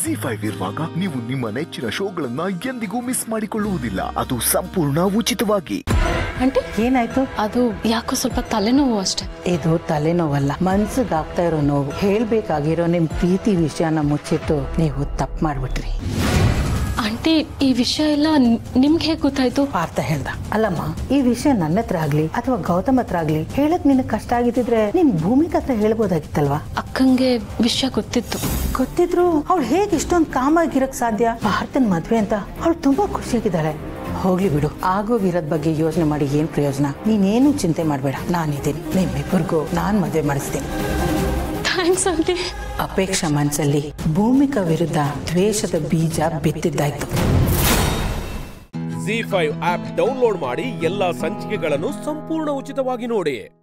G five ಇರುವಾಗ ನೀವು ನಿಮ್ಮ ನೆಚ್ಚಿನ ಶೋಗಳನ್ನ ಎಂದಿಗೂ ಮಿಸ್ ಮಾಡಿಕೊಳ್ಳುವುದಿಲ್ಲ ಅದು ಸಂಪೂರ್ಣ ಉಚಿತವಾಗಿ ಆಂಟಿ ಏನಾಯ್ತು ಅದು ಯಾಕೋ ಸ್ವಲ್ಪ ತಲೆನೋವು ಅಷ್ಟೇ ಇದು ತಲೆನೋವಲ್ಲ ಮನ್ಸಿಗೆ ಆಗ್ತಾ ಇರೋ ನೋವು ಹೇಳ್ಬೇಕಾಗಿರೋ ನಿಮ್ ಪ್ರೀತಿ ವಿಷಯನ ಮುಚ್ಚಿಟ್ಟು ನೀವು ತಪ್ಪು ಮಾಡ್ಬಿಟ್ರಿ ಆಂಟಿ ಈ ವಿಷಯ ಎಲ್ಲ ನ್- ನಿಮ್ಗೆ ಹೇಗೆ ಗೊತ್ತಾಯ್ತು ಪಾರ್ಥ ಹೇಳ್ದ ಅಲ್ಲಮ್ಮ ಈ ವಿಷಯ ನನ್ನ ಹತ್ರ ಆಗ್ಲಿ ಅಥವಾ ಗೌತಮ್ ಹತ್ರ ಆಗ್ಲಿ ಹೇಳಕ್ ನಿನಗೆ ಕಷ್ಟ ಆಗಿದ್ರೆ ನೀನ್ ಭೂಮಿಕ ಹತ್ರ ಹೇಳ್ಬೋದಾಗಿತ್ತಲ್ವಾ ಅಕ್ಕಂಗೆ ವಿಷಯ ಗೊತ್ತಿತ್ತು ಗೊತ್ತಿದ್ರು ಅವಳು ಹೇಗೆ ಇಷ್ಟೊಂದು ಕಾಮಾಗಿರಕ್ ಸಾಧ್ಯ ಪಾರ್ಥನ್ ಮದ್ವೆ ಅಂತ ಅವಳು ತುಂಬಾ ಖುಷಿಯಾಗಿದ್ದಾಳೆ ಹೋಗ್ಲಿ ಬಿಡು ಆಗೋಗಿರೋದ್ ಬಗ್ಗೆ ಯೋಚನೆ ಮಾಡಿ ಏನ್ ಪ್ರಯೋಜನ ನೀನೇನು ಚಿಂತೆ ಮಾಡ್ಬೇಡ ನಾನಿದ್ದೀನಿ ನಿಮ್ಮಿಬ್ಬರಿಗೂ ನಾನ್ ಮದ್ವೆ ಮಾಡಿಸ್ತೀನಿ ಥ್ಯಾಂಕ್ಸ್ ಆಂಟಿ ಅಪೇಕ್ಷಾ ಮನ್ಸಲ್ಲಿ ಭೂಮಿಕಾ ವಿರುದ್ಧ ದ್ವೇಷದ ಬೀಜ ಬಿತ್ತಿದ್ದಾಯ್ತು ಜಿ ಫೈವ್ ಆಪ್ ಡೌನ್ಲೋಡ್ ಮಾಡಿ ಎಲ್ಲಾ ಸಂಚಿಕೆಗಳನ್ನು ಸಂಪೂರ್ಣ ಉಚಿತವಾಗಿ ನೋಡಿ